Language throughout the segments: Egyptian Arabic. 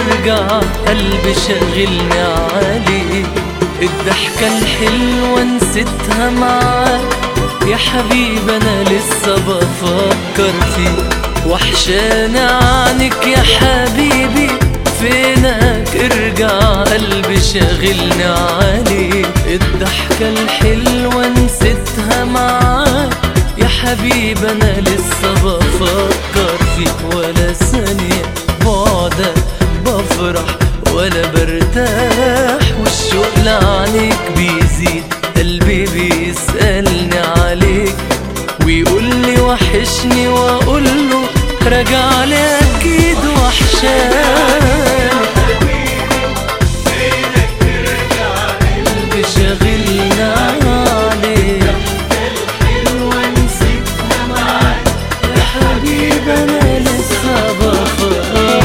ارجع قلبي شغلني عليك الضحكة الحلوة نسيتها معاك يا حبيبي انا لسه بفكر فيك وحشاني عنك يا حبيبي فينك ارجع قلبي شاغلني عليك الضحكة الحلوة نسيتها معاك يا حبيبي انا لسه بفكر فيك ولا ثانية بعدك بفرح ولا برتاح والشوق لعنيك بيزيد قلبي بيسألني عليك ويقول لي وحشني واقول له راجع لي اكيد وحشاني قلبي شاغلنا عليك الحلوة نسيتها معاك يا حبيبي انا لسه بفكر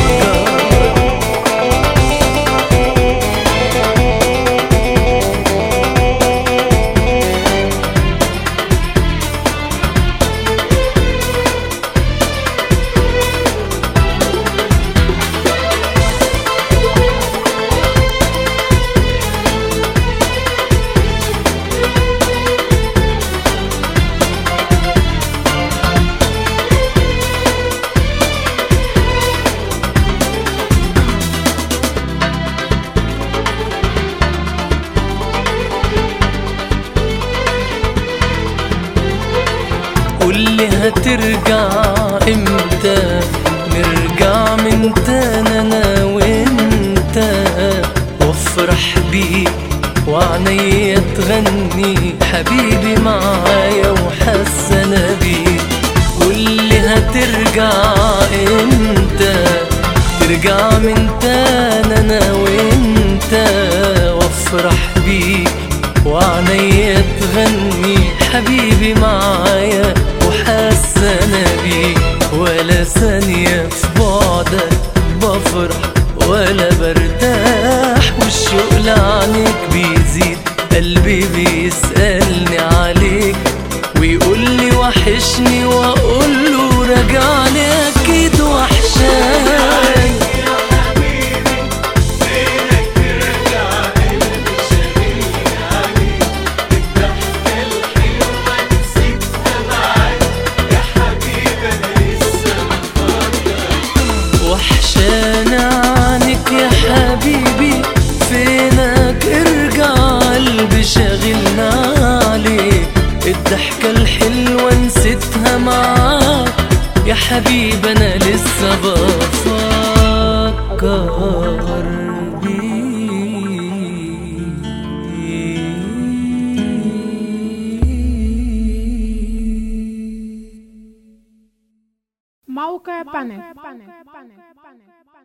قولي هترجع امتى نرجع من تاني انا وانت وافرح بيك وعنيا تغني حبيبي معايا وحسنا بيك قولي هترجع امتى ترجع من تاني انا وانت وافرح بيك وعنيا تغني حبيبي معايا وحسنا بيك ولا ثانية في بعدك بفرح ولا برتاح والشوق لعنيك بيزيد قلبي بيسألني عليك ويقول لي وحشني واقول له راجعني اكيد وحشاني وحشاني عنك يا حبيبي فينك ارجع قلبي شاغلنا عليك الضحكة الحلوة نسيتها معاك يا حبيبي انا لسه بفكر بيك موقع بانل